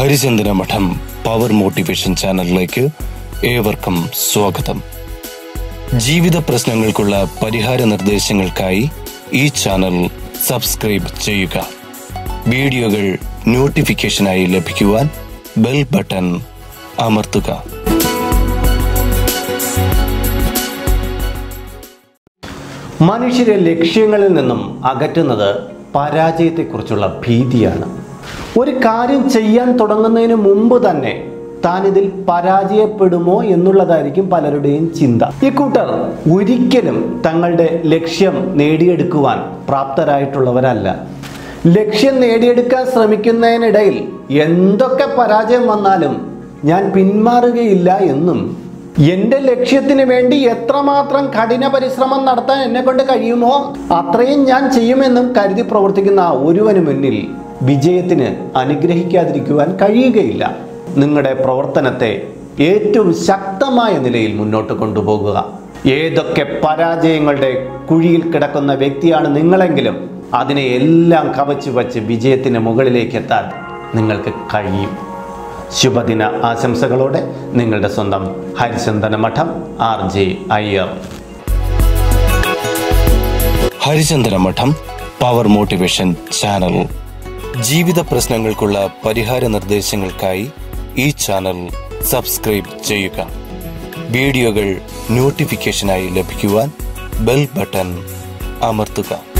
ഹരിചന്ദന മഠം power motivation ചാനലിലേക്ക് ഏവർക്കും സ്വാഗതം ജീവിത പ്രശ്നങ്ങൾക്കുള്ള പരിഹാര നിർദ്ദേശങ്ങൾക്കായി ഈ ചാനൽ സബ്സ്ക്രൈബ് ചെയ്യുക വീഡിയോകൾ നോട്ടിഫിക്കേഷനായി ലഭിക്കുവാൻ ബെൽ ബട്ടൺ അമർത്തുക മനുഷ്യരെ ലക്ഷ്യങ്ങളിൽ നിന്നും അകറ്റുന്നത് പരാജയത്തെക്കുറിച്ചുള്ള ഭീതിയാണ് ഒരു കാര്യം ചെയ്യാൻ തുടങ്ങുന്നതിന് മുമ്പ് തന്നെ താൻ ഇതിൽ പരാജയപ്പെടുമോ എന്നുള്ളതായിരിക്കും പലരുടെയും ചിന്ത ഇക്കൂട്ടർ ഒരിക്കലും തങ്ങളുടെ ലക്ഷ്യം നേടിയെടുക്കുവാൻ പ്രാപ്തരായിട്ടുള്ളവരല്ല ലക്ഷ്യം നേടിയെടുക്കാൻ ശ്രമിക്കുന്നതിനിടയിൽ എന്തൊക്കെ പരാജയം വന്നാലും ഞാൻ പിന്മാറുകയില്ല എന്നും എന്റെ ലക്ഷ്യത്തിന് വേണ്ടി എത്രമാത്രം കഠിന പരിശ്രമം നടത്താൻ എന്നെ കൊണ്ട് കഴിയുമോ അത്രയും ഞാൻ ചെയ്യുമെന്നും കരുതി പ്രവർത്തിക്കുന്ന ഒരുവന് മുന്നിൽ വിജയത്തിന് അനുഗ്രഹിക്കാതിരിക്കുവാൻ കഴിയുകയില്ല നിങ്ങളുടെ പ്രവർത്തനത്തെ ഏറ്റവും ശക്തമായ നിലയിൽ മുന്നോട്ട് കൊണ്ടുപോകുക ഏതൊക്കെ പരാജയങ്ങളുടെ കുഴിയിൽ കിടക്കുന്ന വ്യക്തിയാണ് നിങ്ങളെങ്കിലും അതിനെ എല്ലാം കവച്ചു വച്ച് വിജയത്തിന് മുകളിലേക്ക് എത്താൻ നിങ്ങൾക്ക് കഴിയും ശുഭദിന ആശംസകളോടെ നിങ്ങളുടെ സ്വന്തം ഹരിചന്ദന മഠം ആർ ജെ അയ്യർ ഹരിചന്ദന മഠം പവർ മോട്ടിവേഷൻ ചാനൽ ജീവിത പ്രശ്നങ്ങൾക്കുള്ള പരിഹാര നിർദ്ദേശങ്ങൾക്കായി ഈ ചാനൽ സബ്സ്ക്രൈബ് ചെയ്യുക വീഡിയോകൾ നോട്ടിഫിക്കേഷനായി ലഭിക്കുവാൻ ബെൽ ബട്ടൺ അമർത്തുക